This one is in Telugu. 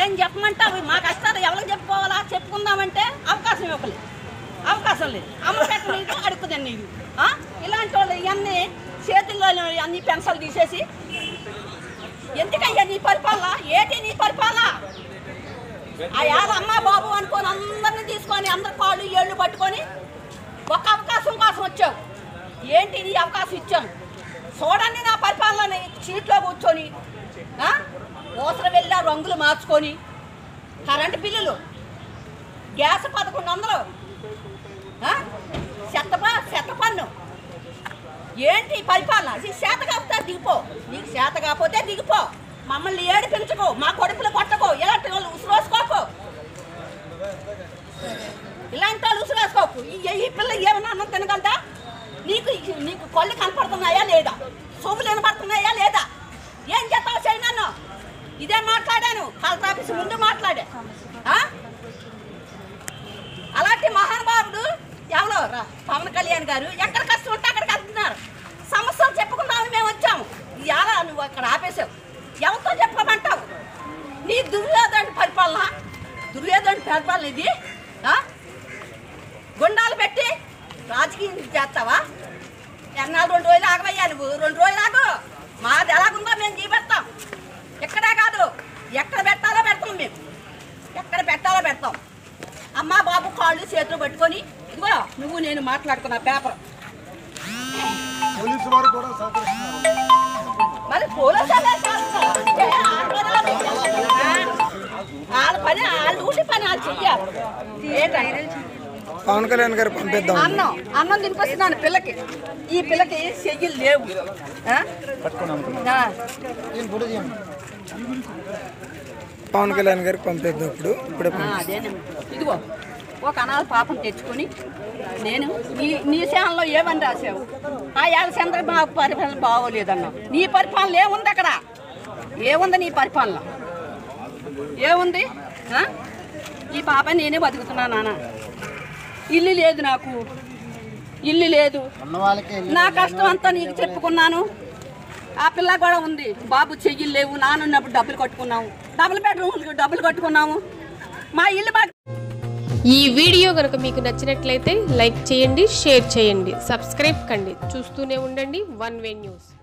ఏం చెప్పమంటావు మా కష్టాలు ఎవరికి చెప్పుకోవాలా చెప్పుకుందామంటే అవకాశం ఇవ్వలేదు అవకాశం లేదు అమ్మ పెట్టలేదు అడుగుతుంది నీవు ఆ? ఇలాంటి వాళ్ళు ఇవన్నీ చేతుల్లో అన్ని పెన్సిల్ తీసేసి ఎందుకయ్యా నీ పరిపాలన ఏంటి నీ పరిపాలన ఆ యాద అమ్మ బాబు అనుకొని అందరిని తీసుకొని అందరి కాళ్ళు ఏళ్ళు పట్టుకొని ఒక అవకాశం కోసం వచ్చావు ఏంటి నీ అవకాశం ఇచ్చాను చూడండి నా పరిపాలన సీట్లో కూర్చొని ఆ? ఊసర వెళ్ళా రంగులు మార్చుకొని కరెంటు బిల్లులు గ్యాస్ పదకొండు వందలు ఆ? చెత్త ప- చెత్త పన్ను ఏంటి ఈ పరిపాలన ఇది చేత కాకపోతే దిగిపో నీకు చేత కాకపోతే దిగిపో మమ్మల్ని ఏడిపించుకో మా కొడుకులు కొట్టకో ఇలాంటి వాళ్ళు ఉసురోసుకోకు ఇలాంటి వాళ్ళు ఉసురేసుకోకు ఈ ఈ పిల్ల ఏమన్నా అన్నం తినగలదా నీకు నీకు కళ్ళు కనపడుతున్నాయా లేదా సొమ్ములు వినపడుతున్నాయా లేదా ఏం చేస్తావు చేయి నన్ను ఇదే మాట్లాడాను కలెక్టర్ ఆఫీస్ ముందు మాట్లాడా ఆ? అలాంటి మహానుభావుడు ఎవరో రా పవన్ కళ్యాణ్ గారు ఎక్కడ కష్టం ఉంటే అక్కడికి వెళ్తున్నారు సమస్యలు చెప్పుకుందామని మేము వచ్చాము ఇవాళ నువ్వు అక్కడ ఆపేసావు ఎవరితో చెప్పమంటావు నీ దుర్యోధన పరిపాలన దుర్యోధన పరిపాలన ఇది ఆ? గుండాలు పెట్టి రాజకీయం చేస్తావా ఎన్నాళ్ళు రెండు రోజులు ఆగవయ్యా నువ్వు రెండు రోజులు ఆగు మాది ఎలాగుందో మేము చూపెడతాం ఎక్కడే కాదు ఎక్కడ పెట్టాలో పెడతాం మేము ఎక్కడ పెట్టాలో పెడతాం అమ్మ బాబు కాళ్ళు చేతులు పట్టుకొని ఇదిగో నువ్వు నేను మాట్లాడుకున్న పేపర్ పోలీసు వారు కూడా సహకరిస్తున్నారు మరి పోలీసు వాళ్ళే చేస్తారు. అంటే ఆడవాళ్ళు వాళ్ళ పని వాళ్ళ డ్యూటీ పని వాళ్ళు చెయ్యాలి ఏంటంటే పవన్ కళ్యాణ్ గారు పంపిద్దాం అన్నం అన్నం తినిపిస్తున్నాను పిల్లకి ఈ పిల్లకి చెయ్యలు లేవు ఆ? ఆ. నేను ఫోటో చేయండి పవన్ కళ్యాణ్ గారికి పంపిద్దాం ఇప్పుడు ఇప్పుడే ఆ, పంపిస్తాం. అదేనమ్మా. ఇదిగో ఒక అనాథ పాపం తెచ్చుకొని నేను నీ నీ సేవలో ఏమని రాసావు ఆ ఏళ్ళ చంద్రబాబు పరిపాలన బాగోలేదన్నావు నీ పరిపాలన ఏముంది అక్కడ ఏముంది నీ పరిపాలన ఏముంది ఆ? ఈ పాప నేనే బతుకుతున్నా నాన్న ఇల్లు లేదు నాకు ఇల్లు లేదు ఉన్న వాళ్ళకి నా కష్టం అంతా నీకు చెప్పుకున్నాను ఆ పిల్ల కూడా ఉంది బాబు చెయ్యిలు లేవు నానున్నప్పుడు డబ్బులు కట్టుకున్నాము డబుల్ బెడ్రూమ్ డబ్బులు కట్టుకున్నాము మా ఇల్లు బాగా ఈ వీడియో కనుక మీకు నచ్చినట్లయితే లైక్ చేయండి షేర్ చేయండి సబ్స్క్రైబ్ కండి చూస్తూనే ఉండండి వన్ వే న్యూస్